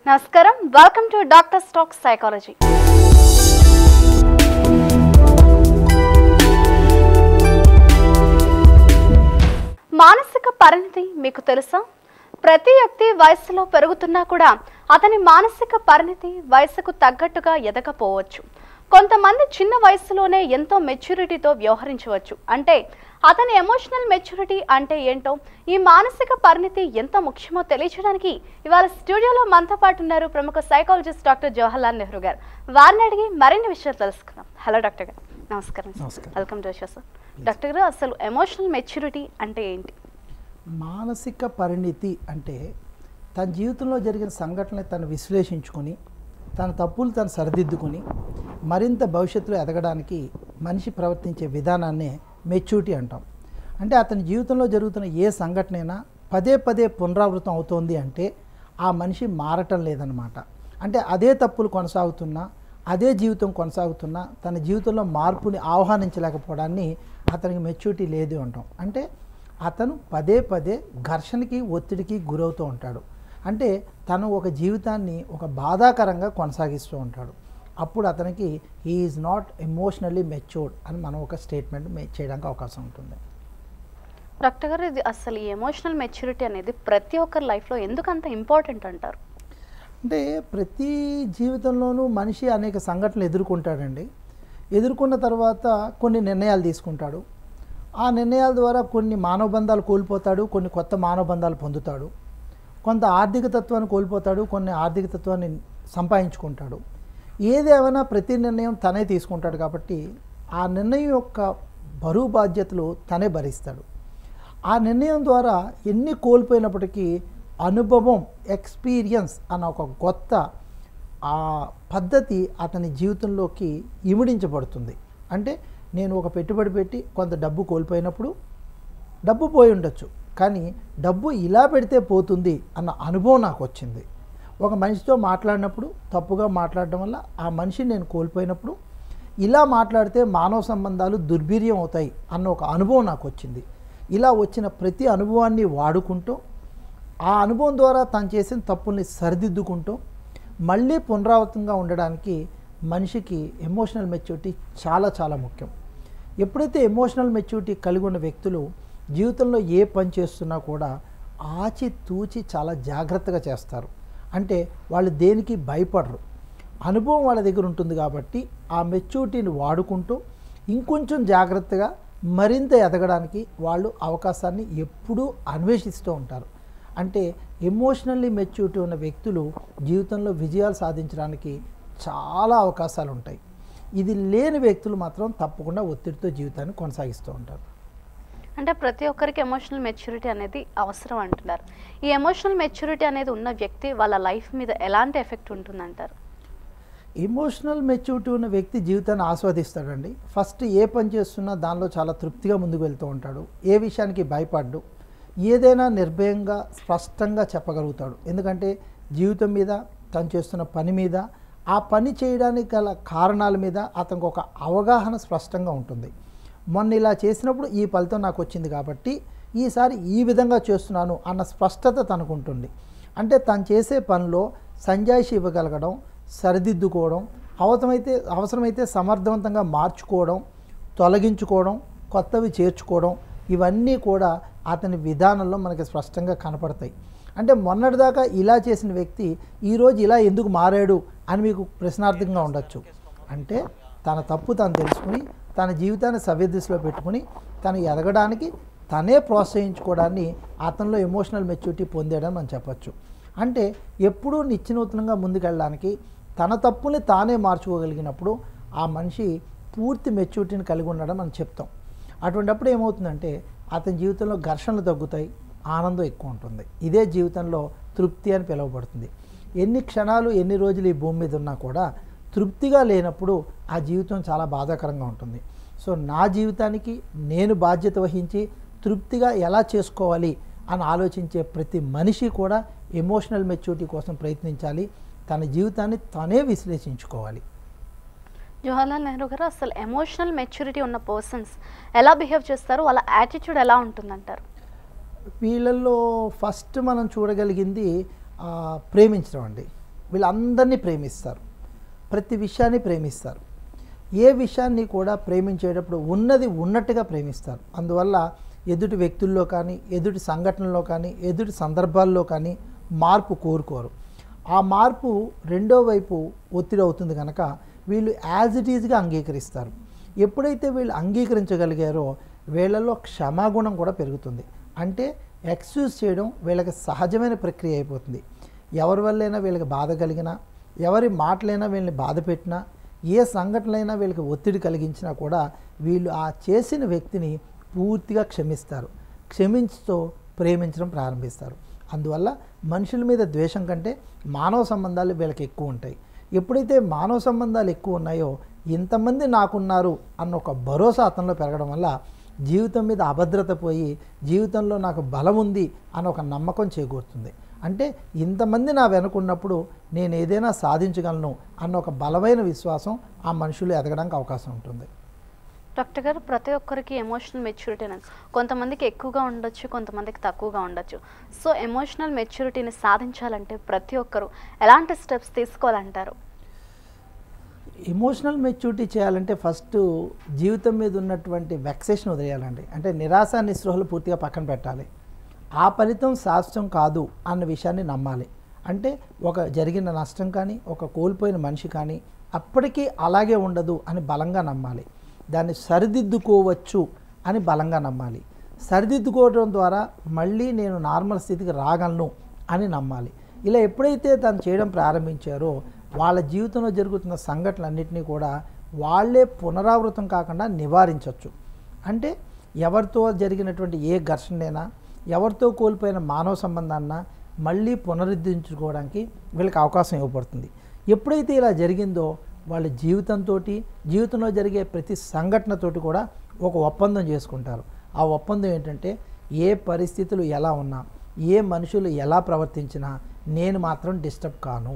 నమస్కారం welcome to doctor stock psychology మానసిక పరిణతి మీకు తెలుసా ప్రతి వ్యక్తి వయసులో పెరుగుతున్నా కూడా అతని మానసిక పరిణతి వయసుకు తగ్గట్టుగా ఎదగపోవచ్చు కొంతమంది చిన్న వయసులోనే ఎంతో మెచ్యూరిటీతో వ్యవహరించవచ్చు అంటే అతని ఎమోషనల్ మెచ్యూరిటీ అంటే ఏంటో ఈ మానసిక పరిణతి ఎంత ముఖ్యమో తెలియజేయడానికి ఇవాళ స్టూడియోలో మనతో పాటు ఉన్నారు ప్రముఖ సైకాలజిస్ట్ డాక్టర్ జవహర్లాల్ నెహ్రూ గారు వారిని అడిగి మరిన్ని విషయాలు తెలుసుకుందాం హలో డాక్టర్ గారు నమస్కారం సార్. నమస్కారం. Welcome to show sir doctor garu అసలు ఎమోషనల్ మెచ్యూరిటీ అంటే ఏంటి మానసిక పరిణితి అంటే తన జీవితంలో జరిగిన సంఘటనలు తను విశ్లేషించుకొని తన తప్పులు తను సరిదిద్దుకొని మరింత భవిష్యత్తులో ఎదగడానికి మనిషి ప్రవర్తించే విధానాన్నే మెచ్యూరిటీ అంటాం అంటే అతని జీవితంలో జరుగుతున్న ఏ సంఘటనైనా పదే పదే పునరావృతం అవుతోంది అంటే ఆ మనిషి మారటం లేదనమాట అంటే అదే తప్పులు కొనసాగుతున్నా అదే జీవితం కొనసాగుతున్నా తన జీవితంలో మార్పుని ఆహ్వానించలేకపోవడాన్ని అతనికి మెచ్యూరిటీ లేదు అంటాం అంటే అతను పదే పదే ఘర్షణకి ఒత్తిడికి గురవుతూ ఉంటాడు అంటే తను ఒక జీవితాన్ని ఒక బాధాకరంగా కొనసాగిస్తూ ఉంటాడు అప్పుడు అతనికి ఈజ్ నాట్ ఎమోషనల్లీ మెచ్యూర్డ్ అని మనం ఒక స్టేట్మెంట్ మే చేయడానికి అవకాశం ఉంటుంది డాక్టర్ గారు ఇది అసలు ఈ ఎమోషనల్ మెచ్యూరిటీ అనేది ప్రతి ఒక్కరి లైఫ్లో ఎందుకు అంత ఇంపార్టెంట్ అంటారు అంటే ప్రతి జీవితంలోనూ మనిషి అనేక సంఘటనలు ఎదుర్కొంటాడండి ఎదుర్కొన్న తర్వాత కొన్ని నిర్ణయాలు తీసుకుంటాడు ఆ నిర్ణయాల ద్వారా కొన్ని మానవ బంధాలు కోల్పోతాడు కొన్ని కొత్త మానవ బంధాలు పొందుతాడు కొంత ఆర్థిక తత్వాన్ని కోల్పోతాడు కొన్ని ఆర్థిక తత్వాన్ని సంపాదించుకుంటాడు ఏదేమైనా ప్రతి నిర్ణయం తనే తీసుకుంటాడు కాబట్టి ఆ నిర్ణయం యొక్క బరువు బాధ్యతలు తనే భరిస్తాడు ఆ నిర్ణయం ద్వారా ఎన్ని కోల్పోయినప్పటికీ అనుభవం ఎక్స్పీరియన్స్ అన్న ఒక కొత్త ఆ పద్ధతి అతని జీవితంలోకి ఇమిడించబడుతుంది అంటే నేను ఒక పెట్టుబడి పెట్టి కొంత డబ్బు కోల్పోయినప్పుడు డబ్బు పోయి ఉండొచ్చు కానీ డబ్బు ఇలా పెడితే పోతుంది అన్న అనుభవం నాకు వచ్చింది ఒక మనిషితో మాట్లాడినప్పుడు తప్పుగా మాట్లాడడం వల్ల ఆ మనిషిని నేను కోల్పోయినప్పుడు ఇలా మాట్లాడితే మానవ సంబంధాలు దుర్బీర్యం అవుతాయి అన్న ఒక అనుభవం నాకు వచ్చింది ఇలా వచ్చిన ప్రతి అనుభవాన్ని వాడుకుంటూ ఆ అనుభవం ద్వారా తను చేసిన తప్పుల్ని సరిదిద్దుకుంటూ మళ్ళీ పునరావృతంగా ఉండడానికి మనిషికి ఎమోషనల్ మెచ్యూరిటీ చాలా చాలా ముఖ్యం ఎప్పుడైతే ఎమోషనల్ మెచ్యూరిటీ కలిగి ఉన్న వ్యక్తులు జీవితంలో ఏ పని చేస్తున్నా కూడా ఆచి తూచి చాలా జాగ్రత్తగా చేస్తారు అంటే వాళ్ళు దేనికి భయపడరు అనుభవం వాళ్ళ దగ్గర ఉంటుంది కాబట్టి ఆ మెచ్యూరిటీని వాడుకుంటూ ఇంకొంచెం జాగ్రత్తగా మరింత ఎదగడానికి వాళ్ళు అవకాశాన్ని ఎప్పుడూ అన్వేషిస్తూ ఉంటారు అంటే ఎమోషనల్లీ మెచ్యూరిటీ ఉన్న వ్యక్తులు జీవితంలో విజయాలు సాధించడానికి చాలా అవకాశాలు ఉంటాయి ఇది లేని వ్యక్తులు మాత్రం తప్పకుండా ఒత్తిడితో జీవితాన్ని కొనసాగిస్తూ ఉంటారు అంటే ప్రతి ఒక్కరికి ఎమోషనల్ మెచ్యూరిటీ అనేది అవసరం అంటున్నారు ఈ ఎమోషనల్ మెచ్యూరిటీ అనేది ఉన్న వ్యక్తి వాళ్ళ లైఫ్ మీద ఎలాంటి ఎఫెక్ట్ ఉంటుందంటారు ఎమోషనల్ మెచ్యూరిటీ ఉన్న వ్యక్తి జీవితాన్ని ఆస్వాదిస్తాడండి ఫస్ట్ ఏ పని చేస్తున్నా దానిలో చాలా తృప్తిగా ముందుకు వెళ్తూ ఉంటాడు ఏ విషయానికి భయపడ్డు ఏదైనా నిర్భయంగా స్పష్టంగా చెప్పగలుగుతాడు ఎందుకంటే జీవితం మీద తను చేస్తున్న పని మీద ఆ పని చేయడానికి గల కారణాల మీద అతనికి ఒక అవగాహన స్పష్టంగా ఉంటుంది మొన్న ఇలా చేసినప్పుడు ఈ ఫలితం నాకు వచ్చింది కాబట్టి ఈసారి ఈ విధంగా చేస్తున్నాను అన్న స్పష్టత తనకు ఉంటుంది అంటే తను చేసే పనిలో సంజాయిషి ఇవ్వగలగడం సరిదిద్దుకోవడం అవసరమైతే అవసరమైతే సమర్థవంతంగా మార్చుకోవడం తొలగించుకోవడం కొత్తవి చేర్చుకోవడం ఇవన్నీ కూడా అతని విధానంలో మనకి స్పష్టంగా కనపడతాయి అంటే మొన్నటిదాకా ఇలా చేసిన వ్యక్తి ఈరోజు ఇలా ఎందుకు మారాడు అని మీకు ప్రశ్నార్థకంగా ఉండొచ్చు అంటే తన తప్పు తాను తెలుసుకుని తన జీవితాన్ని సవ్యదిశలో పెట్టుకుని తను ఎదగడానికి తనే ప్రోత్సహించుకోవడాన్ని అతనిలో ఎమోషనల్ మెచ్యూరిటీ పొందాడని మనం చెప్పొచ్చు అంటే ఎప్పుడూ నిత్యనూతనంగా ముందుకెళ్ళడానికి తన తప్పుని తానే మార్చుకోగలిగినప్పుడు ఆ మనిషి పూర్తి మెచ్యూరిటీని కలిగి ఉండడం మనం చెప్తాం అటువంటిప్పుడు ఏమవుతుందంటే అతని జీవితంలో ఘర్షణలు తగ్గుతాయి ఆనందం ఎక్కువ ఉంటుంది ఇదే జీవితంలో తృప్తి అని పిలువబడుతుంది ఎన్ని క్షణాలు ఎన్ని రోజులు ఈ భూమి మీద ఉన్నా కూడా తృప్తిగా లేనప్పుడు ఆ జీవితం చాలా బాధాకరంగా ఉంటుంది సో నా జీవితానికి నేను బాధ్యత వహించి తృప్తిగా ఎలా చేసుకోవాలి అని ఆలోచించే ప్రతి మనిషి కూడా ఎమోషనల్ మెచ్యూరిటీ కోసం ప్రయత్నించాలి తన జీవితాన్ని తనే విశ్లేషించుకోవాలి జవహర్లాల్ నెహ్రూ గారు అసలు ఎమోషనల్ మెచ్యూరిటీ ఉన్న పర్సన్స్ ఎలా బిహేవ్ చేస్తారు వాళ్ళ యాటిట్యూడ్ ఎలా ఉంటుందంటారు వీళ్ళల్లో ఫస్ట్ మనం చూడగలిగింది ఆ, ప్రేమించడం అండి వీళ్ళందరినీ ప్రేమిస్తారు ప్రతి విషయాన్ని ప్రేమిస్తారు ఏ విషయాన్ని కూడా ప్రేమించేటప్పుడు ఉన్నది ఉన్నట్టుగా ప్రేమిస్తారు అందువల్ల ఎదుటి వ్యక్తుల్లో కానీ ఎదుటి సంఘటనలో కానీ ఎదుటి సందర్భాల్లో కానీ మార్పు కోరుకోరు ఆ మార్పు రెండో వైపు ఒత్తిడి అవుతుంది కనుక వీళ్ళు యాజ్ ఇట్ ఈజ్గా అంగీకరిస్తారు ఎప్పుడైతే వీళ్ళు అంగీకరించగలిగారో వీళ్ళలో క్షమాగుణం కూడా పెరుగుతుంది అంటే ఎక్స్క్యూజ్ చేయడం వీళ్ళకి సహజమైన ప్రక్రియ అయిపోతుంది ఎవరి వల్లైనా వీళ్ళకి బాధ కలిగినా ఎవరి మాటలైనా వీళ్ళని బాధ పెట్టినా ఏ సంఘటనలైనా వీళ్ళకి ఒత్తిడి కలిగించినా కూడా వీళ్ళు ఆ చేసిన వ్యక్తిని పూర్తిగా క్షమిస్తారు క్షమించుతో ప్రేమించడం ప్రారంభిస్తారు అందువల్ల మనుషుల మీద ద్వేషం కంటే మానవ సంబంధాలు వీళ్ళకి ఎక్కువ ఉంటాయి ఎప్పుడైతే మానవ సంబంధాలు ఎక్కువ ఉన్నాయో ఇంతమంది నాకున్నారు అన్న ఒక భరోసా అతనిలో పెరగడం వల్ల జీవితం మీద అభద్రత పోయి జీవితంలో నాకు బలం ఉంది అన్న ఒక నమ్మకం చేకూరుతుంది అంటే ఇంతమంది నా వెనుకున్నప్పుడు నేను ఏదైనా సాధించగలను అన్న ఒక బలమైన విశ్వాసం ఆ మనుషులు ఎదగడానికి అవకాశం ఉంటుంది డాక్టర్ గారు ప్రతి ఒక్కరికి ఎమోషనల్ మెచ్యూరిటీ అనేది కొంతమందికి ఎక్కువగా ఉండొచ్చు కొంతమందికి తక్కువగా ఉండొచ్చు సో ఎమోషనల్ మెచ్యూరిటీని సాధించాలంటే ప్రతి ఒక్కరు ఎలాంటి స్టెప్స్ తీసుకోవాలంటారు ఎమోషనల్ మెచ్యూరిటీ చేయాలంటే ఫస్ట్ జీవితం మీద ఉన్నటువంటి వెక్సేషన్ వదిలేయాలండి అంటే నిరాశ నిస్పృహలు పూర్తిగా పక్కన పెట్టాలి ఆ ఫలితం శాశ్వతం కాదు అన్న విషయాన్ని నమ్మాలి అంటే ఒక జరిగిన నష్టం కానీ ఒక కోల్పోయిన మనిషి కానీ అప్పటికీ అలాగే ఉండదు అని బలంగా నమ్మాలి దాన్ని సరిదిద్దుకోవచ్చు అని బలంగా నమ్మాలి సరిదిద్దుకోవడం ద్వారా మళ్ళీ నేను నార్మల్ స్థితికి రాగలను అని నమ్మాలి ఇలా ఎప్పుడైతే తను చేయడం ప్రారంభించారో వాళ్ళ జీవితంలో జరుగుతున్న సంఘటనలన్నింటినీ కూడా వాళ్ళే పునరావృతం కాకుండా నివారించవచ్చు అంటే ఎవరితో జరిగినటువంటి ఏ ఘర్షణైనా ఎవరితో కోల్పోయిన మానవ సంబంధాన్న మళ్ళీ పునరుద్ధరించుకోవడానికి వీళ్ళకి అవకాశం ఇవ్వబడుతుంది ఎప్పుడైతే ఇలా జరిగిందో వాళ్ళ జీవితంతో జీవితంలో జరిగే ప్రతి సంఘటనతోటి కూడా ఒక ఒప్పందం చేసుకుంటారు ఆ ఒప్పందం ఏంటంటే ఏ పరిస్థితులు ఎలా ఉన్నా ఏ మనుషులు ఎలా ప్రవర్తించినా నేను మాత్రం డిస్టర్బ్ కాను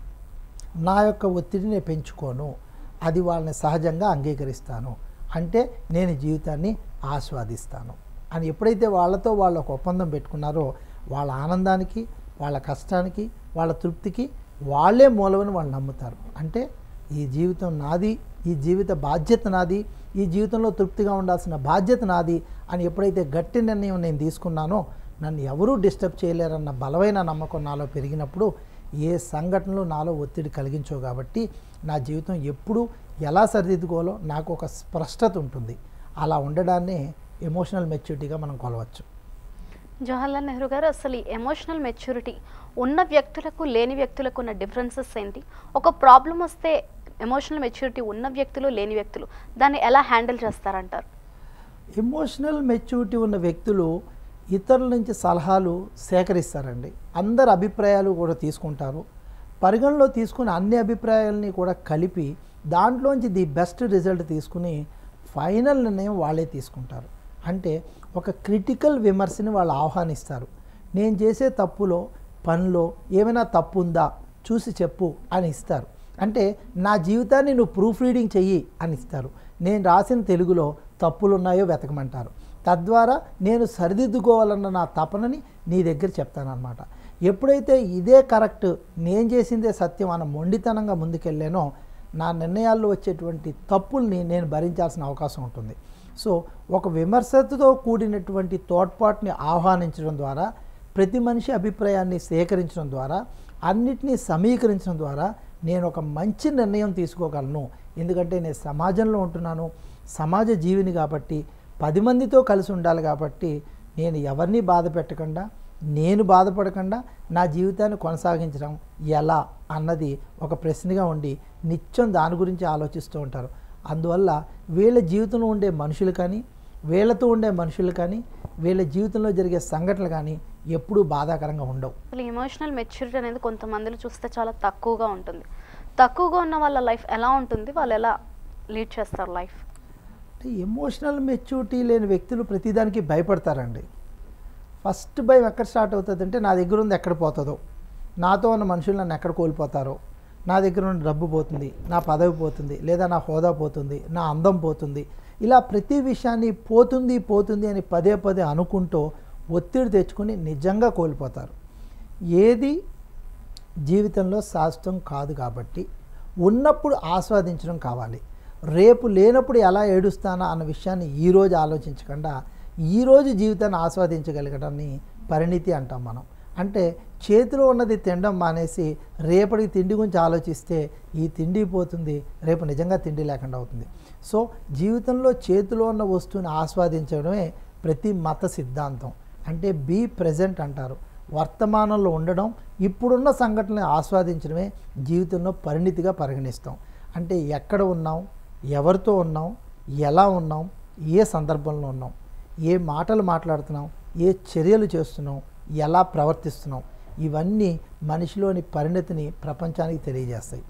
నా యొక్క ఒత్తిడిని పెంచుకోను అది వాళ్ళని సహజంగా అంగీకరిస్తాను అంటే నేను జీవితాన్ని ఆస్వాదిస్తాను అని ఎప్పుడైతే వాళ్ళతో వాళ్ళు ఒక ఒప్పందం పెట్టుకున్నారో వాళ్ళ ఆనందానికి వాళ్ళ కష్టానికి వాళ్ళ తృప్తికి వాళ్ళే మూలమని వాళ్ళు నమ్ముతారు అంటే ఈ జీవితం నాది ఈ జీవిత బాధ్యత నాది ఈ జీవితంలో తృప్తిగా ఉండాల్సిన బాధ్యత నాది అని ఎప్పుడైతే గట్టి నిర్ణయం నేను తీసుకున్నానో నన్ను ఎవరూ డిస్టర్బ్ చేయలేరన్న బలమైన నమ్మకం నాలో పెరిగినప్పుడు ఏ సంఘటనలు నాలో ఒత్తిడి కలిగించవు కాబట్టి నా జీవితం ఎప్పుడు ఎలా సరిదిద్దుకోవాలో నాకు ఒక స్పష్టత ఉంటుంది అలా ఉండడాన్నే ఎమోషనల్ మెచ్యూరిటీగా మనం కొలవచ్చు జవహర్లాల్ నెహ్రూ గారు అసలు ఈ ఎమోషనల్ మెచ్యూరిటీ ఉన్న వ్యక్తులకు లేని వ్యక్తులకు ఉన్న డిఫరెన్సెస్ ఏంటి ఒక ప్రాబ్లం వస్తే ఎమోషనల్ మెచ్యూరిటీ ఉన్న వ్యక్తులు లేని వ్యక్తులు దాన్ని ఎలా హ్యాండిల్ చేస్తారంటారు ఎమోషనల్ మెచ్యూరిటీ ఉన్న వ్యక్తులు ఇతరుల నుంచి సలహాలు సేకరిస్తారండి అందరి అభిప్రాయాలు కూడా తీసుకుంటారు పరిగణలో తీసుకుని అన్ని అభిప్రాయాలని కూడా కలిపి దాంట్లోంచి ది బెస్ట్ రిజల్ట్ తీసుకుని ఫైనల్ నిర్ణయం వాళ్ళే తీసుకుంటారు అంటే ఒక క్రిటికల్ విమర్శని వాళ్ళు ఆహ్వానిస్తారు నేను చేసే తప్పులో పనిలో ఏమైనా తప్పు ఉందా చూసి చెప్పు అని ఇస్తారు అంటే నా జీవితాన్ని నువ్వు ప్రూఫ్ రీడింగ్ చెయ్యి అని ఇస్తారు నేను రాసిన తెలుగులో తప్పులు ఉన్నాయో వెతకమంటారు తద్వారా నేను సరిదిద్దుకోవాలన్న నా తపనని నీ దగ్గర చెప్తానన్నమాట ఎప్పుడైతే ఇదే కరెక్ట్ నేను చేసిందే సత్యం అన్న మొండితనంగా ముందుకెళ్ళానో నా నిర్ణయాల్లో వచ్చేటువంటి తప్పుల్ని నేను భరించాల్సిన అవకాశం ఉంటుంది సో ఒక విమర్శతో కూడినటువంటి తోడ్పాటుని ఆహ్వానించడం ద్వారా ప్రతి మనిషి అభిప్రాయాన్ని సేకరించడం ద్వారా అన్నిటినీ సమీకరించడం ద్వారా నేను ఒక మంచి నిర్ణయం తీసుకోగలను ఎందుకంటే నేను సమాజంలో ఉంటున్నాను సమాజ జీవిని కాబట్టి పది మందితో కలిసి ఉండాలి కాబట్టి నేను ఎవరిని బాధ పెట్టకుండా నేను బాధపడకుండా నా జీవితాన్ని కొనసాగించడం ఎలా అన్నది ఒక ప్రశ్నగా ఉండి నిత్యం దాని గురించి ఆలోచిస్తూ ఉంటారు అందువల్ల వీళ్ళ జీవితంలో ఉండే మనుషులు కానీ వీళ్ళతో ఉండే మనుషులు కానీ వీళ్ళ జీవితంలో జరిగే సంఘటనలు కానీ ఎప్పుడూ బాధాకరంగా ఉండవు అసలు ఎమోషనల్ మెచ్యూరిటీ అనేది కొంతమందిలో చూస్తే చాలా తక్కువగా ఉంటుంది తక్కువగా ఉన్న వాళ్ళ లైఫ్ ఎలా ఉంటుంది వాళ్ళు ఎలా లీడ్ చేస్తారు లైఫ్ అంటే ఎమోషనల్ మెచ్యూరిటీ లేని వ్యక్తులు ప్రతిదానికి భయపడతారండి ఫస్ట్ భయం ఎక్కడ స్టార్ట్ అవుతుంది అంటే నా దగ్గర ఉంది ఎక్కడ పోతుందో నాతో ఉన్న మనుషులు నన్ను ఎక్కడ కోల్పోతారో నా దగ్గర ఉన్న డబ్బు పోతుంది నా పదవి పోతుంది లేదా నా హోదా పోతుంది నా అందం పోతుంది ఇలా ప్రతి విషయాన్ని పోతుంది పోతుంది అని పదే పదే అనుకుంటూ ఒత్తిడి తెచ్చుకొని నిజంగా కోల్పోతారు ఏది జీవితంలో శాశ్వతం కాదు కాబట్టి ఉన్నప్పుడు ఆస్వాదించడం కావాలి రేపు లేనప్పుడు ఎలా ఏడుస్తానా అన్న విషయాన్ని ఈరోజు ఆలోచించకుండా ఈరోజు జీవితాన్ని ఆస్వాదించగలగడాన్ని పరిణితి అంటాం మనం అంటే చేతిలో ఉన్నది తినడం మానేసి రేపటికి తిండి గురించి ఆలోచిస్తే ఈ తిండి పోతుంది రేపు నిజంగా తిండి లేకుండా అవుతుంది సో జీవితంలో చేతిలో ఉన్న వస్తువుని ఆస్వాదించడమే ప్రతి మత సిద్ధాంతం అంటే బీ ప్రజెంట్ అంటారు వర్తమానంలో ఉండడం ఇప్పుడున్న సంఘటనని ఆస్వాదించడమే జీవితంలో పరిణితిగా పరిగణిస్తాం అంటే ఎక్కడ ఉన్నాం ఎవరితో ఉన్నాం ఎలా ఉన్నాం ఏ సందర్భంలో ఉన్నాం ఏ మాటలు మాట్లాడుతున్నాం ఏ చర్యలు చేస్తున్నాం ఎలా ప్రవర్తిస్తున్నాం ఇవన్నీ మనిషిలోని పరిణతిని ప్రపంచానికి తెలియజేస్తాయి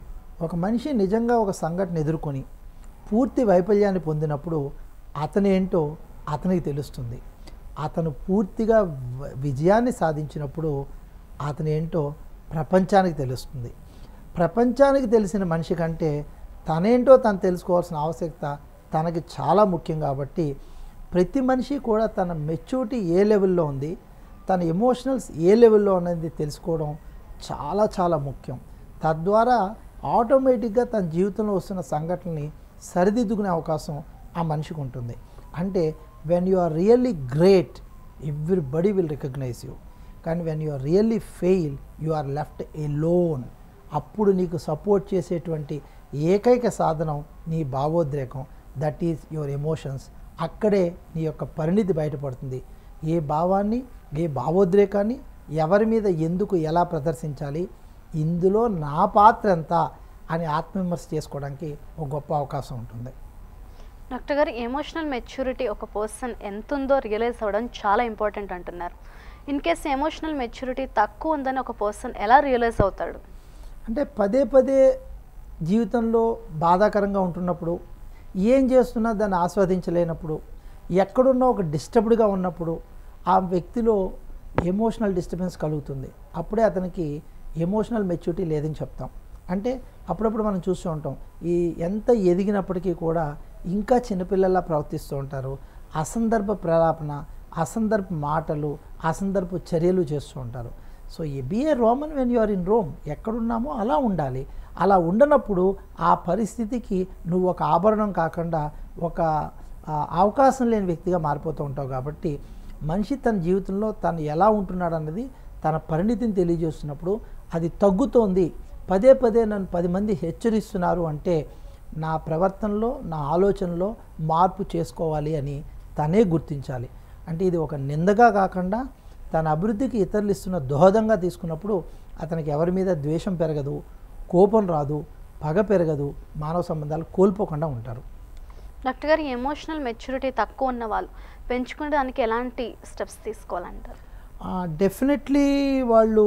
ఒక మనిషి నిజంగా ఒక సంఘటన ఎదుర్కొని పూర్తి వైఫల్యాన్ని పొందినప్పుడు అతనేంటో అతనికి తెలుస్తుంది అతను పూర్తిగా వ- విజయాన్ని సాధించినప్పుడు అతను ఏంటో ప్రపంచానికి తెలుస్తుంది ప్రపంచానికి తెలిసిన మనిషి కంటే తనేంటో తను తెలుసుకోవాల్సిన ఆవశ్యకత తనకి చాలా ముఖ్యం కాబట్టి ప్రతి మనిషి కూడా తన మెచ్యూరిటీ ఏ లెవెల్లో ఉంది తన ఎమోషనల్స్ ఏ లెవెల్లో ఉన్నది తెలుసుకోవడం చాలా చాలా ముఖ్యం తద్వారా ఆటోమేటిక్గా తన జీవితంలో వస్తున్న సంఘటనని సరిదిద్దుకునే అవకాశం ఆ మనిషికి ఉంటుంది అంటే when you are really great everybody will recognise you కానీ when you are really fail you are left alone అప్పుడు నీకు సపోర్ట్ చేసేటువంటి ఏకైక సాధనం నీ భావోద్రేకం దట్ ఈజ్ యువర్ ఎమోషన్స్ అక్కడే నీ యొక్క పరిణితి బయటపడుతుంది ఏ భావాన్ని ఏ భావోద్రేకాన్ని ఎవరి మీద ఎందుకు ఎలా ప్రదర్శించాలి ఇందులో నా పాత్ర ఎంత అని ఆత్మవిమర్శ చేసుకోవడానికి ఒక గొప్ప అవకాశం ఉంటుంది డాక్టర్ గారు ఎమోషనల్ మెచ్యూరిటీ ఒక పర్సన్ ఎంత ఉందో రియలైజ్ అవ్వడం చాలా ఇంపార్టెంట్ అంటున్నారు ఇన్ కేస్ ఎమోషనల్ మెచ్యూరిటీ తక్కువ ఉందని ఒక పర్సన్ ఎలా రియలైజ్ అవుతాడు అంటే పదే పదే జీవితంలో బాధాకరంగా ఉంటున్నప్పుడు ఏం చేస్తున్నా దాన్ని ఆస్వాదించలేనప్పుడు ఎక్కడున్నా ఒక డిస్టర్బ్డ్గా ఉన్నప్పుడు ఆ వ్యక్తిలో ఎమోషనల్ డిస్టర్బెన్స్ కలుగుతుంది అప్పుడే అతనికి ఎమోషనల్ మెచ్యూరిటీ లేదని చెప్తాం అంటే అప్పుడప్పుడు మనం చూస్తూ ఉంటాం ఈ ఎంత ఎదిగినప్పటికీ కూడా ఇంకా చిన్నపిల్లల్లా ప్రవర్తిస్తూ ఉంటారు అసందర్భ ప్రలాపన అసందర్భ మాటలు అసందర్భ చర్యలు చేస్తూ ఉంటారు సో ఈ be a Roman when you are in Rome ఎక్కడున్నామో అలా ఉండాలి అలా ఉండనప్పుడు ఆ పరిస్థితికి నువ్వు ఒక ఆభరణం కాకుండా ఒక ఆ, అవకాశం లేని వ్యక్తిగా మారిపోతూ ఉంటావు కాబట్టి మనిషి తన జీవితంలో తను ఎలా ఉంటున్నాడు అన్నది తన పరిణితిని తెలియజేస్తున్నప్పుడు అది తగ్గుతోంది పదే పదే నన్ను పది మంది హెచ్చరిస్తున్నారు అంటే నా ప్రవర్తనలో నా ఆలోచనలో మార్పు చేసుకోవాలి అని తనే గుర్తించాలి అంటే ఇది ఒక నిందగా కాకుండా తన అభివృద్ధికి ఇతరులు ఇస్తున్న దోహదంగా తీసుకున్నప్పుడు అతనికి ఎవరి మీద ద్వేషం పెరగదు కోపం రాదు పగ పెరగదు మానవ సంబంధాలు కోల్పోకుండా ఉంటారు డాక్టర్ గారు ఎమోషనల్ మెచ్యూరిటీ తక్కువ ఉన్న వాళ్ళు పెంచుకోవడానికి ఎలాంటి స్టెప్స్ తీసుకోవాలంటారు డెఫినెట్లీ వాళ్ళు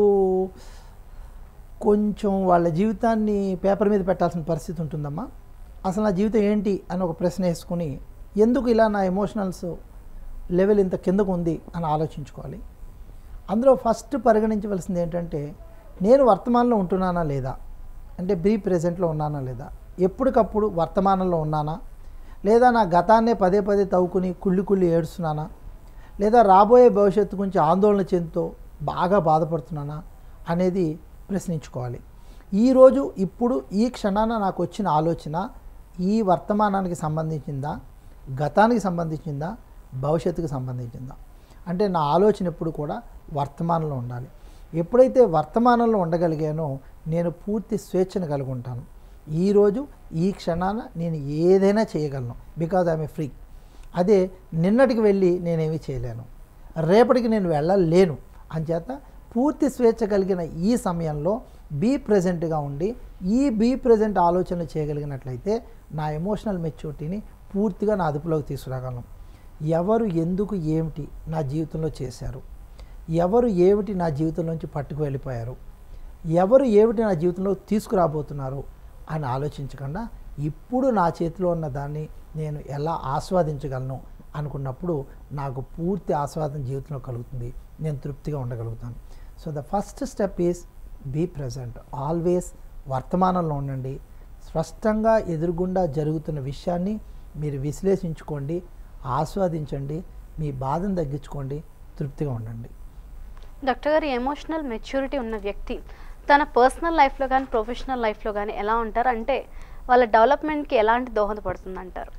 కొంచెం వాళ్ళ జీవితాన్ని పేపర్ మీద పెట్టాల్సిన పరిస్థితి ఉంటుందమ్మా అసలు నా జీవితం ఏంటి అని ఒక ప్రశ్న వేసుకుని ఎందుకు ఇలా నా ఎమోషనల్స్ లెవెల్ ఇంత కిందకు ఉంది అని ఆలోచించుకోవాలి అందులో ఫస్ట్ పరిగణించవలసింది ఏంటంటే నేను వర్తమానంలో ఉంటున్నానా లేదా అంటే బీ ప్రెజెంట్లో ఉన్నానా లేదా ఎప్పటికప్పుడు వర్తమానంలో ఉన్నానా లేదా నా గతాన్నే పదే పదే తవ్వుకుని కుళ్ళి కుళ్ళి ఏడుస్తున్నానా లేదా రాబోయే భవిష్యత్తు గురించి ఆందోళన చెందుతూ బాగా బాధపడుతున్నానా అనేది ప్రశ్నించుకోవాలి ఈరోజు ఇప్పుడు ఈ క్షణాన నాకు వచ్చిన ఆలోచన ఈ వర్తమానానికి సంబంధించిందా గతానికి సంబంధించిందా భవిష్యత్తుకు సంబంధించిందా అంటే నా ఆలోచన ఎప్పుడు కూడా వర్తమానంలో ఉండాలి ఎప్పుడైతే వర్తమానంలో ఉండగలిగానో నేను పూర్తి స్వేచ్ఛను కలిగి ఉంటాను ఈరోజు ఈ క్షణాన నేను ఏదైనా చేయగలను బికాజ్ ఐఎమ్ ఏ ఫ్రీ అదే నిన్నటికి వెళ్ళి నేనేమీ చేయలేను రేపటికి నేను వెళ్ళలేను అంచేత పూర్తి స్వేచ్ఛ కలిగిన ఈ సమయంలో బీ ప్రజెంట్గా ఉండి ఈ బీ ప్రజెంట్ ఆలోచనలు చేయగలిగినట్లయితే నా ఎమోషనల్ మెచ్యూరిటీని పూర్తిగా నా అదుపులోకి తీసుకురాగలను ఎవరు ఎందుకు ఏమిటి నా జీవితంలో చేశారు ఎవరు ఏమిటి నా జీవితంలోంచి పట్టుకు వెళ్ళిపోయారు ఎవరు ఏమిటి నా జీవితంలో తీసుకురాబోతున్నారు అని ఆలోచించకుండా ఇప్పుడు నా చేతిలో ఉన్న దాన్ని నేను ఎలా ఆస్వాదించగలను అనుకున్నప్పుడు నాకు పూర్తి ఆస్వాదన జీవితంలో కలుగుతుంది నేను తృప్తిగా ఉండగలుగుతాను so the first step is be present always వర్తమానంలో ఉండండి స్పష్టంగా ఎదురుగుండా జరుగుతున్న విషయాన్ని మీరు విశ్లేషించుకోండి ఆస్వాదించండి మీ బాధను తగ్గించుకోండి తృప్తిగా ఉండండి డాక్టర్ గారు ఎమోషనల్ మెచ్యూరిటీ ఉన్న వ్యక్తి తన పర్సనల్ లైఫ్లో కానీ ప్రొఫెషనల్ లైఫ్లో కానీ ఎలా ఉంటారు అంటే వాళ్ళ డెవలప్మెంట్కి ఎలాంటి దోహదపడుతుంది అంటారు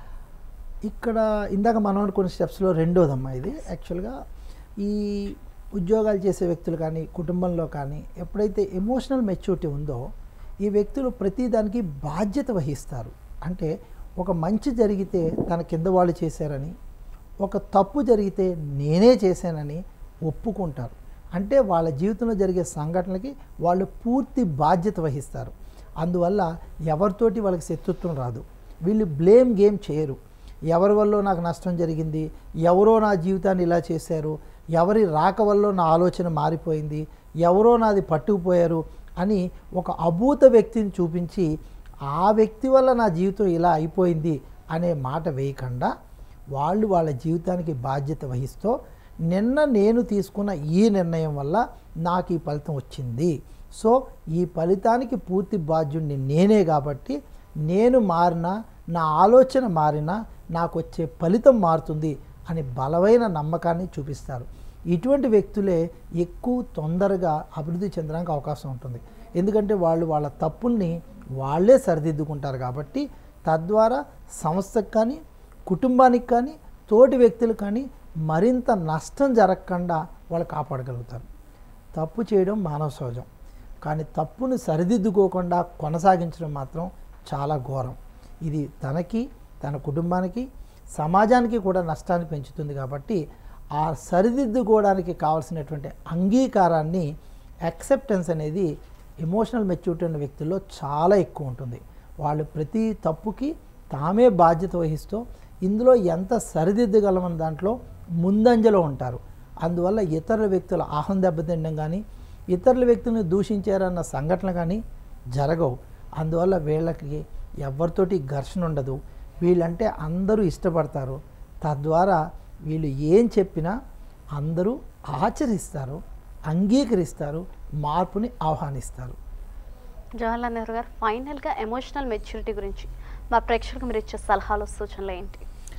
ఇక్కడ ఇందాక మనం అనుకున్న స్టెప్స్లో రెండోదమ్మా ఇది యాక్చువల్గా ఈ ఉద్యోగాలు చేసే వ్యక్తులు కానీ కుటుంబంలో కానీ ఎప్పుడైతే ఎమోషనల్ మెచ్యూరిటీ ఉందో ఈ వ్యక్తులు ప్రతి దానికి బాధ్యత వహిస్తారు అంటే ఒక మంచి జరిగితే తన కింద వాళ్ళు చేశారని ఒక తప్పు జరిగితే నేనే చేశానని ఒప్పుకుంటారు అంటే వాళ్ళ జీవితంలో జరిగే సంఘటనలకి వాళ్ళు పూర్తి బాధ్యత వహిస్తారు అందువల్ల ఎవరితోటి వాళ్ళకి శత్రుత్వం రాదు వీళ్ళు బ్లేమ్ గేమ్ చేయరు ఎవరి వల్ల నాకు నష్టం జరిగింది ఎవరో నా జీవితాన్ని ఇలా చేశారు ఎవరి రాక వల్ల నా ఆలోచన మారిపోయింది ఎవరో నాది పట్టుకుపోయారు అని ఒక అభూత వ్యక్తిని చూపించి ఆ వ్యక్తి వల్ల నా జీవితం ఇలా అయిపోయింది అనే మాట వేయకుండా వాళ్ళు వాళ్ళ జీవితానికి బాధ్యత వహిస్తూ నిన్న నేను తీసుకున్న ఈ నిర్ణయం వల్ల నాకు ఈ ఫలితం వచ్చింది సో ఈ ఫలితానికి పూర్తి బాధ్యుడిని నేనే కాబట్టి నేను మారినా నా ఆలోచన మారినా నాకు వచ్చే ఫలితం మారుతుంది అని బలమైన నమ్మకాన్ని చూపిస్తారు ఇటువంటి వ్యక్తులే ఎక్కువ తొందరగా అభివృద్ధి చెందడానికి అవకాశం ఉంటుంది ఎందుకంటే వాళ్ళు వాళ్ళ తప్పుల్ని వాళ్ళే సరిదిద్దుకుంటారు కాబట్టి తద్వారా సంస్థకు కానీ కుటుంబానికి కానీ తోటి వ్యక్తులు కానీ మరింత నష్టం జరగకుండా వాళ్ళు కాపాడగలుగుతారు తప్పు చేయడం మానవ సహజం కానీ తప్పును సరిదిద్దుకోకుండా కొనసాగించడం మాత్రం చాలా ఘోరం ఇది తనకి తన కుటుంబానికి సమాజానికి కూడా నష్టాన్ని పెంచుతుంది కాబట్టి ఆ సరిదిద్దుకోవడానికి కావాల్సినటువంటి అంగీకారాన్ని యాక్సెప్టెన్స్ అనేది ఎమోషనల్ మెచ్యూరిటీ ఉన్న వ్యక్తుల్లో చాలా ఎక్కువ ఉంటుంది వాళ్ళు ప్రతి తప్పుకి తామే బాధ్యత వహిస్తూ ఇందులో ఎంత సరిదిద్దగలమని దాంట్లో ముందంజలో ఉంటారు అందువల్ల ఇతర వ్యక్తుల ఆహం దెబ్బతినడం కానీ ఇతరుల వ్యక్తులను దూషించారన్న సంఘటన కానీ జరగవు అందువల్ల వీళ్ళకి ఎవరితోటి ఘర్షణ ఉండదు వీళ్ళంటే అందరూ ఇష్టపడతారు తద్వారా వీళ్ళు ఏం చెప్పినా అందరూ ఆచరిస్తారు అంగీకరిస్తారు మార్పుని ఆహ్వానిస్తారు జవహర్లాల్ నెహ్రూ గారు ఫైనల్గా ఎమోషనల్ మెచ్యూరిటీ గురించి మా ప్రేక్షకులకు మీరు ఇచ్చే సలహాలు సూచనలు ఏంటి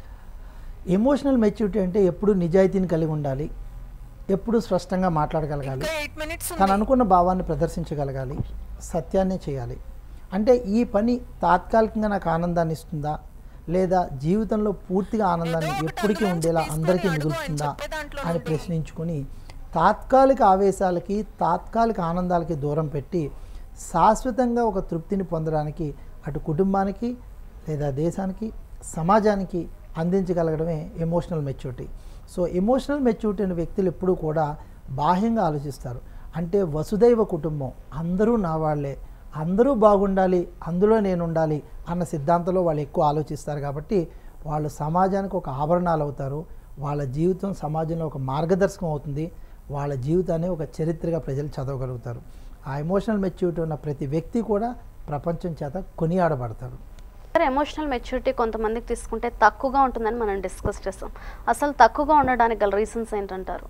ఎమోషనల్ మెచ్యూరిటీ అంటే ఎప్పుడు నిజాయితీని కలిగి ఉండాలి ఎప్పుడు స్పష్టంగా మాట్లాడగలగాలి ఎయిట్ మినిట్స్ తను అనుకున్న భావాన్ని ప్రదర్శించగలగాలి సత్యాన్నే చేయాలి అంటే ఈ పని తాత్కాలికంగా నాకు ఆనందాన్ని ఇస్తుందా లేదా జీవితంలో పూర్తిగా ఆనందాన్ని ఎప్పటికీ ఉండేలా అందరికీ మిగులుతుందా అని ప్రశ్నించుకొని తాత్కాలిక ఆవేశాలకి తాత్కాలిక ఆనందాలకి దూరం పెట్టి శాశ్వతంగా ఒక తృప్తిని పొందడానికి అటు కుటుంబానికి లేదా దేశానికి సమాజానికి అందించగలగడమే emotional maturity so emotional maturity అనే వ్యక్తులు ఎప్పుడూ కూడా బాహ్యంగా ఆలోచిస్తారు అంటే వసుదైవ కుటుంబం అందరూ నా వాళ్ళే అందరూ బాగుండాలి అందులో నేను ఉండాలి అన్న సిద్ధాంతంలో వాళ్ళు ఎక్కువ ఆలోచిస్తారు కాబట్టి వాళ్ళు సమాజానికి ఒక ఆభరణాలు అవుతారు వాళ్ళ జీవితం సమాజంలో ఒక మార్గదర్శకం అవుతుంది వాళ్ళ జీవితాన్ని ఒక చరిత్రగా ప్రజలు చదవగలుగుతారు ఆ ఎమోషనల్ మెచ్యూరిటీ ఉన్న ప్రతి వ్యక్తి కూడా ప్రపంచం చేత కొనియాడబడతారు సార్ ఎమోషనల్ మెచ్యూరిటీ కొంతమందికి తీసుకుంటే తక్కువగా ఉంటుందని మనం డిస్కస్ చేస్తాం అసలు తక్కువగా ఉండడానికి గల రీజన్స్ ఏంటంటారు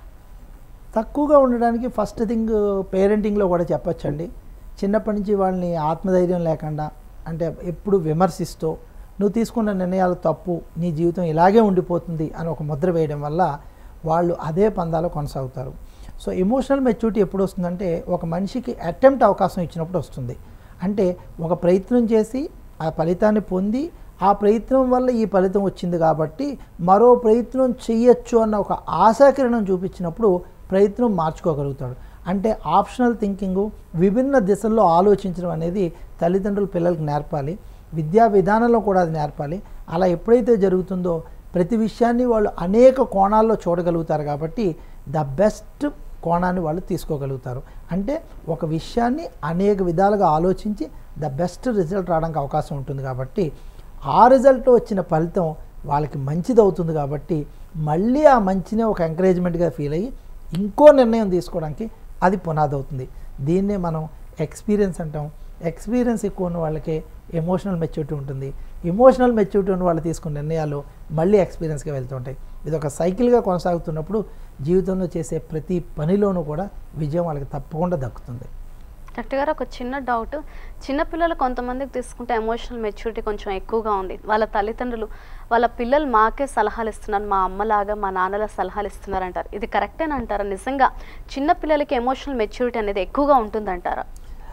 తక్కువగా ఉండడానికి ఫస్ట్ థింగ్ పేరెంటింగ్లో కూడా చెప్పొచ్చండి చిన్నప్పటి నుంచి వాళ్ళని ఆత్మధైర్యం లేకుండా అంటే ఎప్పుడు విమర్శిస్తూ నువ్వు తీసుకున్న నిర్ణయాలు తప్పు నీ జీవితం ఇలాగే ఉండిపోతుంది అని ఒక ముద్ర వేయడం వల్ల వాళ్ళు అదే పందాలో కొనసాగుతారు సో ఎమోషనల్ మెచ్యూరిటీ ఎప్పుడు వస్తుందంటే ఒక మనిషికి అటెంప్ట్ అవకాశం ఇచ్చినప్పుడు వస్తుంది అంటే ఒక ప్రయత్నం చేసి ఆ ఫలితాన్ని పొంది ఆ ప్రయత్నం వల్ల ఈ ఫలితం వచ్చింది కాబట్టి మరో ప్రయత్నం చెయ్యొచ్చు అన్న ఒక ఆశాకిరణం చూపించినప్పుడు ప్రయత్నం మార్చుకోగలుగుతాడు అంటే ఆప్షనల్ థింకింగ్ విభిన్న దిశల్లో ఆలోచించడం అనేది తల్లిదండ్రులు పిల్లలకు నేర్పాలి విద్యా విధానంలో కూడా అది నేర్పాలి అలా ఎప్పుడైతే జరుగుతుందో ప్రతి విషయాన్ని వాళ్ళు అనేక కోణాల్లో చూడగలుగుతారు కాబట్టి ద బెస్ట్ కోణాన్ని వాళ్ళు తీసుకోగలుగుతారు అంటే ఒక విషయాన్ని అనేక విధాలుగా ఆలోచించి ద బెస్ట్ రిజల్ట్ రావడానికి అవకాశం ఉంటుంది కాబట్టి ఆ రిజల్ట్ వచ్చిన ఫలితం వాళ్ళకి మంచిది అవుతుంది కాబట్టి మళ్ళీ ఆ మంచినే ఒక ఎంకరేజ్మెంట్గా ఫీల్ అయ్యి ఇంకో నిర్ణయం తీసుకోవడానికి అది పునాది అవుతుంది దీన్నే మనం ఎక్స్పీరియన్స్ అంటాం ఎక్స్పీరియన్స్ ఎక్కువ ఉన్న వాళ్ళకే ఎమోషనల్ మెచ్యూరిటీ ఉంటుంది ఎమోషనల్ మెచ్యూరిటీ ఉన్న వాళ్ళు తీసుకున్న నిర్ణయాలు మళ్ళీ ఎక్స్పీరియన్స్గా వెళ్తుంటాయి ఇది ఒక సైకిల్గా కొనసాగుతున్నప్పుడు జీవితంలో చేసే ప్రతి పనిలోనూ కూడా విజయం వాళ్ళకి తప్పకుండా దక్కుతుంది డాక్టర్ గారు ఒక చిన్న డౌట్ చిన్నపిల్లలు కొంతమందికి తీసుకుంటే ఎమోషనల్ మెచ్యూరిటీ కొంచెం ఎక్కువగా ఉంది వాళ్ళ తల్లిదండ్రులు వాళ్ళ పిల్లలు మాకే సలహాలు ఇస్తున్నారు మా అమ్మలాగా మా నాన్నల సలహాలు ఇస్తున్నారు అంటారు ఇది కరెక్టేనంటారా నిజంగా చిన్న పిల్లలకి ఎమోషనల్ మెచ్యూరిటీ అనేది ఎక్కువగా ఉంటుందంటారా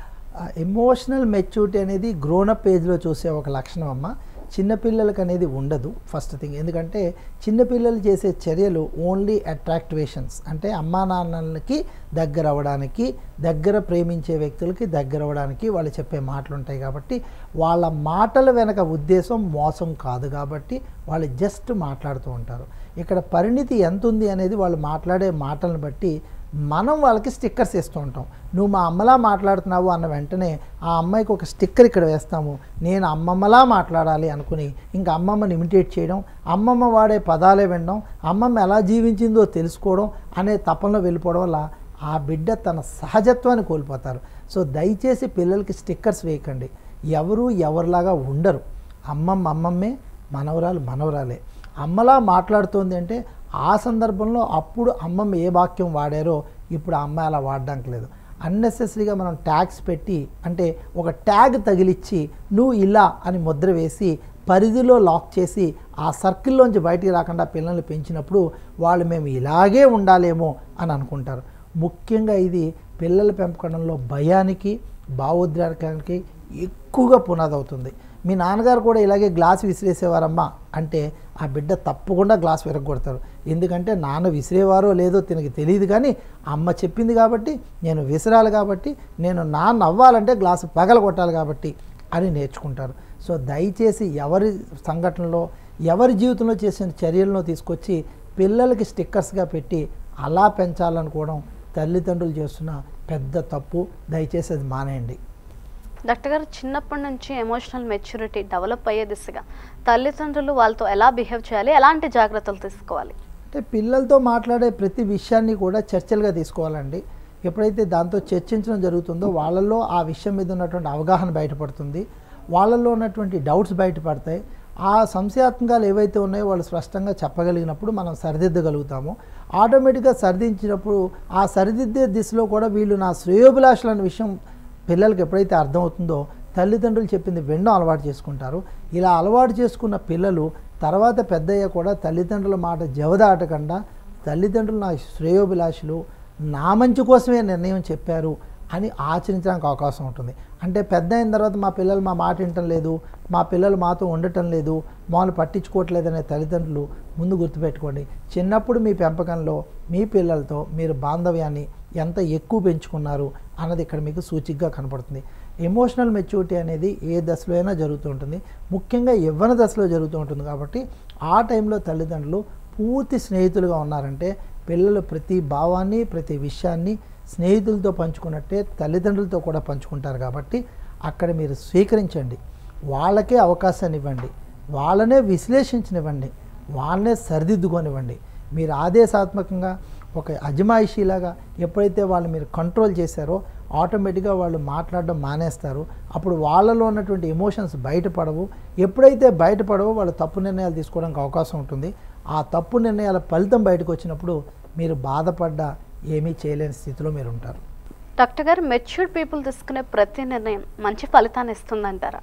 ఎమోషనల్ మెచ్యూరిటీ అనేది గ్రోనప్ ఏజ్లో చూసే ఒక లక్షణం అమ్మ చిన్నపిల్లలకి అనేది ఉండదు ఫస్ట్ థింగ్ ఎందుకంటే చిన్నపిల్లలు చేసే చర్యలు ఓన్లీ అట్రాక్టివేషన్స్ అంటే అమ్మా నాన్నలకి దగ్గర అవ్వడానికి దగ్గర ప్రేమించే వ్యక్తులకి దగ్గర అవ్వడానికి వాళ్ళు చెప్పే మాటలు ఉంటాయి కాబట్టి వాళ్ళ మాటల వెనక ఉద్దేశం మోసం కాదు కాబట్టి వాళ్ళు జస్ట్ మాట్లాడుతూ ఉంటారు ఇక్కడ పరిణితి ఎంత ఉంది అనేది వాళ్ళు మాట్లాడే మాటలను బట్టి మనం వాళ్ళకి స్టిక్కర్స్ ఇస్తూ ఉంటాం నువ్వు మా అమ్మలా మాట్లాడుతున్నావు అన్న వెంటనే ఆ అమ్మాయికి ఒక స్టిక్కర్ ఇక్కడ వేస్తాము నేను అమ్మమ్మలా మాట్లాడాలి అనుకుని ఇంకా అమ్మమ్మని ఇమిటేట్ చేయడం అమ్మమ్మ వాడే పదాలే వినడం అమ్మమ్మ ఎలా జీవించిందో తెలుసుకోవడం అనే తపనలో వెళ్ళిపోవడం వల్ల ఆ బిడ్డ తన సహజత్వాన్ని కోల్పోతారు సో దయచేసి పిల్లలకి స్టిక్కర్స్ వేయకండి ఎవరు ఎవరిలాగా ఉండరు అమ్మమ్మ అమ్మమ్మే మనవరాలు మనవరాలే అమ్మలా మాట్లాడుతోంది అంటే ఆ సందర్భంలో అప్పుడు అమ్మమ్మ ఏ వాక్యం వాడారో ఇప్పుడు ఆ అమ్మాయి అలా వాడడానికి లేదు అన్నెసెసరీగా మనం ట్యాగ్స్ పెట్టి అంటే ఒక ట్యాగ్ తగిలిచ్చి నువ్వు ఇలా అని ముద్ర వేసి పరిధిలో లాక్ చేసి ఆ సర్కిల్లోంచి బయటికి రాకుండా పిల్లల్ని పెంచినప్పుడు వాళ్ళు మేము ఇలాగే ఉండాలేమో అని అనుకుంటారు ముఖ్యంగా ఇది పిల్లల పెంపకంలో భయానికి భావోద్రేకానికి ఎక్కువగా పునాది అవుతుంది మీ నాన్నగారు కూడా ఇలాగే గ్లాస్ విసిరేసేవారమ్మా అంటే ఆ బిడ్డ తప్పకుండా గ్లాస్ విరగొడతారు ఎందుకంటే నాన్న విసిరేవారో లేదో తినకి తెలియదు కానీ అమ్మ చెప్పింది కాబట్టి నేను విసిరాలి కాబట్టి నేను నాన్న అవ్వాలంటే గ్లాసు పగల కొట్టాలి కాబట్టి అని నేర్చుకుంటారు సో దయచేసి ఎవరి సంఘటనలో ఎవరి జీవితంలో చేసిన చర్యలను తీసుకొచ్చి పిల్లలకి స్టిక్కర్స్గా పెట్టి అలా పెంచాలనుకోవడం తల్లిదండ్రులు చేస్తున్న పెద్ద తప్పు దయచేసి అది మానేయండి డాక్టర్ గారు చిన్నప్పటి నుంచి ఎమోషనల్ మెచ్యూరిటీ డెవలప్ అయ్యే దిశగా తల్లిదండ్రులు వాళ్ళతో ఎలా బిహేవ్ చేయాలి ఎలాంటి జాగ్రత్తలు తీసుకోవాలి అంటే పిల్లలతో మాట్లాడే ప్రతి విషయాన్ని కూడా చర్చలుగా తీసుకోవాలండి ఎప్పుడైతే దాంతో చర్చించడం జరుగుతుందో వాళ్ళల్లో ఆ విషయం మీద ఉన్నటువంటి అవగాహన బయటపడుతుంది వాళ్ళల్లో ఉన్నటువంటి డౌట్స్ బయటపడతాయి ఆ సంశయాత్మకాలు ఏవైతే ఉన్నాయో వాళ్ళు స్పష్టంగా చెప్పగలిగినప్పుడు మనం సరిదిద్దగలుగుతాము ఆటోమేటిక్గా సరిదించినప్పుడు ఆ సరిదిద్దే దిశలో కూడా వీళ్ళు నా శ్రేయోభిలాషులు అనే విషయం పిల్లలకి ఎప్పుడైతే అర్థమవుతుందో తల్లిదండ్రులు చెప్పింది వినడం అలవాటు చేసుకుంటారు ఇలా అలవాటు చేసుకున్న పిల్లలు తర్వాత పెద్దయ్య కూడా తల్లిదండ్రుల మాట జవదాటకుండా తల్లిదండ్రులు నా శ్రేయోభిలాషులు నా మంచి కోసమే నిర్ణయం చెప్పారు అని ఆచరించడానికి అవకాశం ఉంటుంది అంటే పెద్ద అయిన తర్వాత మా పిల్లలు మా మాట వినటం లేదు మా పిల్లలు మాతో ఉండటం లేదు మామూలు పట్టించుకోవట్లేదనే తల్లిదండ్రులు ముందు గుర్తుపెట్టుకోండి చిన్నప్పుడు మీ పెంపకంలో మీ పిల్లలతో మీరు బాంధవ్యాన్ని ఎంత ఎక్కువ పెంచుకున్నారు అన్నది ఇక్కడ మీకు సూచికగా కనపడుతుంది ఎమోషనల్ మెచ్యూరిటీ అనేది ఏ దశలో అయినా జరుగుతూ ఉంటుంది ముఖ్యంగా యవ్వన దశలో జరుగుతూ ఉంటుంది కాబట్టి ఆ టైంలో తల్లిదండ్రులు పూర్తి స్నేహితులుగా ఉన్నారంటే పిల్లలు ప్రతి భావాన్ని ప్రతి విషయాన్ని స్నేహితులతో పంచుకున్నట్టే తల్లిదండ్రులతో కూడా పంచుకుంటారు కాబట్టి అక్కడ మీరు స్వీకరించండి వాళ్ళకే అవకాశాన్ని ఇవ్వండి వాళ్ళనే విశ్లేషించనివ్వండి వాళ్ళనే సరిదిద్దుకొనివ్వండి మీరు ఆదేశాత్మకంగా ఒక అజమాయిషీలాగా ఎప్పుడైతే వాళ్ళు మీరు కంట్రోల్ చేశారో ఆటోమేటిక్గా వాళ్ళు మాట్లాడడం మానేస్తారు అప్పుడు వాళ్ళలో ఉన్నటువంటి ఎమోషన్స్ బయటపడవు ఎప్పుడైతే బయటపడవో వాళ్ళు తప్పు నిర్ణయాలు తీసుకోవడానికి అవకాశం ఉంటుంది ఆ తప్పు నిర్ణయాల ఫలితం బయటకు వచ్చినప్పుడు మీరు బాధపడ్డ ఏమీ చేయలేని స్థితిలో మీరు ఉంటారు డాక్టర్ గారు మెచ్యూర్డ్ పీపుల్ తీసుకునే ప్రతి నిర్ణయం మంచి ఫలితాన్ని ఇస్తుందంటారా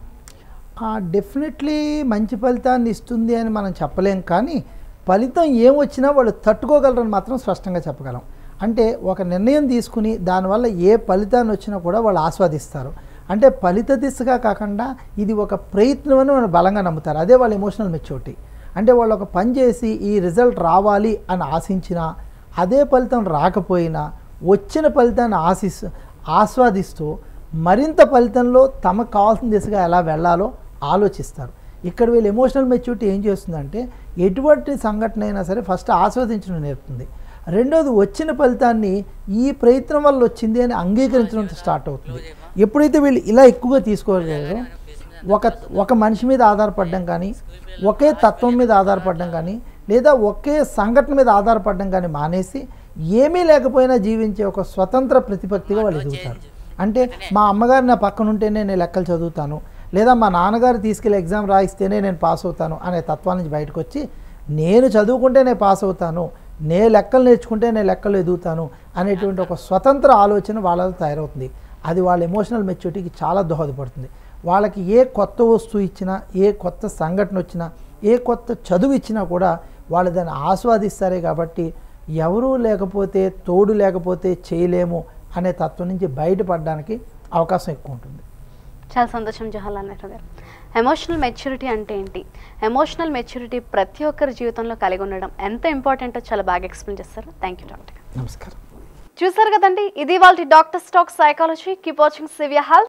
డెఫినెట్లీ మంచి ఫలితాన్ని ఇస్తుంది అని మనం చెప్పలేం కానీ ఫలితం ఏమొచ్చినా వాళ్ళు తట్టుకోగలరని మాత్రం స్పష్టంగా చెప్పగలం అంటే ఒక నిర్ణయం తీసుకుని దానివల్ల ఏ ఫలితాన్ని వచ్చినా కూడా వాళ్ళు ఆస్వాదిస్తారు అంటే ఫలిత దిశగా కాకుండా ఇది ఒక ప్రయత్నం అని వాళ్ళు బలంగా నమ్ముతారు అదే వాళ్ళ ఎమోషనల్ మెచ్యూరిటీ అంటే వాళ్ళు ఒక పని చేసి ఈ రిజల్ట్ రావాలి అని ఆశించినా అదే ఫలితం రాకపోయినా వచ్చిన ఫలితాన్ని ఆశిస్తూ ఆస్వాదిస్తూ మరింత ఫలితంలో తమకు కావాల్సిన దిశగా ఎలా వెళ్ళాలో ఆలోచిస్తారు ఇక్కడ వీళ్ళు ఎమోషనల్ మెచ్యూరిటీ ఏం చేస్తుందంటే ఎటువంటి సంఘటన అయినా సరే ఫస్ట్ ఆస్వాదించడం నేర్పుతుంది రెండోది వచ్చిన ఫలితాన్ని ఈ ప్రయత్నం వల్ల వచ్చింది అని అంగీకరించడం స్టార్ట్ అవుతుంది ఎప్పుడైతే వీళ్ళు ఇలా ఎక్కువగా తీసుకోగలరో ఒక ఒక మనిషి మీద ఆధారపడడం కానీ ఒకే తత్వం మీద ఆధారపడడం కానీ లేదా ఒకే సంఘటన మీద ఆధారపడడం కానీ మానేసి ఏమీ లేకపోయినా జీవించే ఒక స్వతంత్ర ప్రతిపత్తిగా వాళ్ళు ఎదుగుతారు అంటే మా అమ్మగారు నా పక్కన ఉంటేనే నేను లెక్కలు చదువుతాను లేదా మా నాన్నగారు తీసుకెళ్ళి ఎగ్జామ్ రాయిస్తేనే నేను పాస్ అవుతాను అనే తత్వాల నుంచి బయటకు వచ్చి నేను చదువుకుంటే నేను పాస్ అవుతాను నే లెక్కలు నేర్చుకుంటే నేను లెక్కలు ఎదుగుతాను అనేటువంటి ఒక స్వతంత్ర ఆలోచన వాళ్ళలో తయారవుతుంది అది వాళ్ళ ఎమోషనల్ మెచ్యూరిటీకి చాలా దోహదపడుతుంది వాళ్ళకి ఏ కొత్త వస్తువు ఇచ్చినా ఏ కొత్త సంఘటన వచ్చినా ఏ కొత్త చదువు ఇచ్చినా కూడా వాళ్ళు దాన్ని ఆస్వాదిస్తారే కాబట్టి ఎవరూ లేకపోతే తోడు లేకపోతే చేయలేము అనే తత్వం నుంచి బయటపడడానికి అవకాశం ఎక్కువ ఉంటుంది చాలా సంతోషం జవహర్లాల్ నెహ్రూ గారు ఎమోషనల్ మెచ్యూరిటీ అంటే ఏంటి ఎమోషనల్ మెచ్యూరిటీ ప్రతి ఒక్కరి జీవితంలో కలిగి ఉండడం ఎంత ఇంపార్టెంటో చాలా బాగా ఎక్స్ప్లెయిన్ చేస్తారు థ్యాంక్ యూ డాక్టర్ నమస్కారం చూసారు కదండి ఇది వాళ్ళ doctor stock psychology keep watching severe health